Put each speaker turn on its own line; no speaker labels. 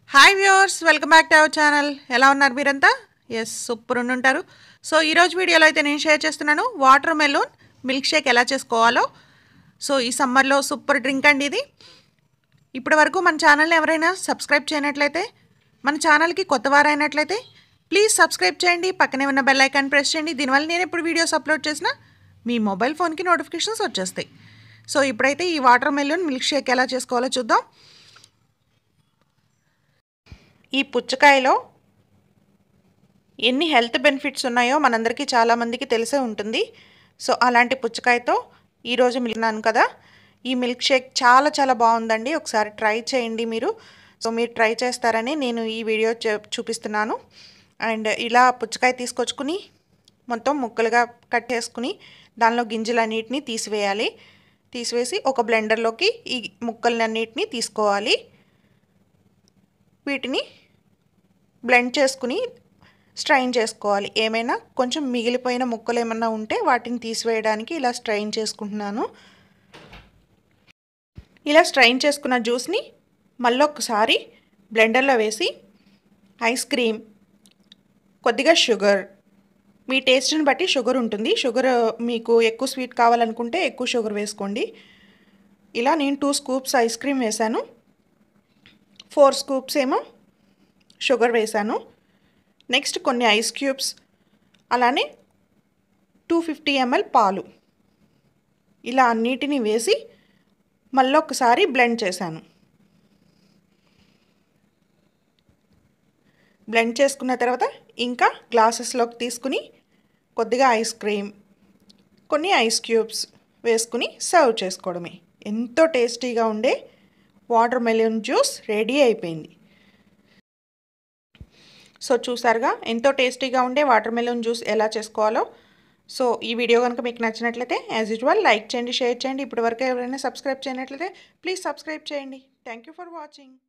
hi viewers welcome back to our channel ఎలా ఉన్నారు మీరంతా ఎస్ సూపర్ ఉండుంటారు సో ఈరోజు వీడియోలో అయితే నేను షేర్ చేస్తున్నాను వాటర్ మెలూన్ మిల్క్ షేక్ ఎలా చేసుకోవాలో సో ఈ సమ్మర్లో సూపర్ డ్రింక్ అండి ఇది ఇప్పటి వరకు మన ఛానల్ని ఎవరైనా సబ్స్క్రైబ్ చేయనట్లయితే మన ఛానల్కి కొత్త వారైనట్లయితే ప్లీజ్ సబ్స్క్రైబ్ చేయండి పక్కనే ఉన్న బెల్ ఐకాన్ ప్రెస్ చేయండి దీనివల్ల నేను ఎప్పుడు వీడియోస్ అప్లోడ్ చేసినా మీ మొబైల్ ఫోన్కి నోటిఫికేషన్స్ వచ్చేస్తాయి సో ఇప్పుడైతే ఈ వాటర్ మెలూన్ మిల్క్ షేక్ ఎలా చేసుకోవాలో చూద్దాం ఈ పుచ్చకాయలో ఎన్ని హెల్త్ బెనిఫిట్స్ ఉన్నాయో మనందరికీ చాలామందికి తెలిసే ఉంటుంది సో అలాంటి పుచ్చకాయతో ఈరోజు మిలినాను కదా ఈ మిల్క్ షేక్ చాలా చాలా బాగుందండి ఒకసారి ట్రై చేయండి మీరు సో మీరు ట్రై చేస్తారని నేను ఈ వీడియో చూపిస్తున్నాను అండ్ ఇలా పుచ్చకాయ తీసుకొచ్చుకుని మొత్తం ముక్కలుగా కట్ చేసుకుని దానిలో గింజలన్నిటిని తీసివేయాలి తీసివేసి ఒక బ్లెండర్లోకి ఈ ముక్కలన్నిటిని తీసుకోవాలి వీటిని బ్లెండ్ చేసుకుని స్ట్రైన్ చేసుకోవాలి ఏమైనా కొంచెం మిగిలిపోయిన ముక్కలు ఏమన్నా ఉంటే వాటిని తీసివేయడానికి ఇలా స్ట్రైన్ చేసుకుంటున్నాను ఇలా స్ట్రైన్ చేసుకున్న జ్యూస్ని మళ్ళీ ఒకసారి బ్లెండర్లో వేసి ఐస్ క్రీమ్ కొద్దిగా షుగర్ మీ టేస్ట్ని బట్టి షుగర్ ఉంటుంది షుగర్ మీకు ఎక్కువ స్వీట్ కావాలనుకుంటే ఎక్కువ షుగర్ వేసుకోండి ఇలా నేను టూ స్కూప్స్ ఐస్ క్రీమ్ వేశాను ఫోర్ స్కూప్స్ ఏమో షుగర్ వేశాను నెక్స్ట్ కొన్ని ఐస్ క్యూబ్స్ అలానే టూ ఫిఫ్టీ ఎంఎల్ పాలు ఇలా అన్నిటినీ వేసి మళ్ళీ ఒకసారి బ్లెండ్ చేశాను బ్లెండ్ చేసుకున్న తర్వాత ఇంకా గ్లాసెస్లోకి తీసుకుని కొద్దిగా ఐస్ క్రీమ్ కొన్ని ఐస్ క్యూబ్స్ వేసుకుని సర్వ్ చేసుకోవడమే ఎంతో టేస్టీగా ఉండే వాటర్ మెలూన్ జ్యూస్ రెడీ అయిపోయింది సో చూసారుగా ఎంతో టేస్టీగా ఉండే వాటర్ మెలూన్ జ్యూస్ ఎలా చేసుకోవాలో సో ఈ వీడియో కనుక మీకు నచ్చినట్లయితే యాజ్ యూజువల్ లైక్ చేయండి షేర్ చేయండి ఇప్పటివరకు ఎవరైనా సబ్స్క్రైబ్ చేయనట్లయితే ప్లీజ్ సబ్స్క్రైబ్ చేయండి థ్యాంక్ యూ ఫర్ వాచింగ్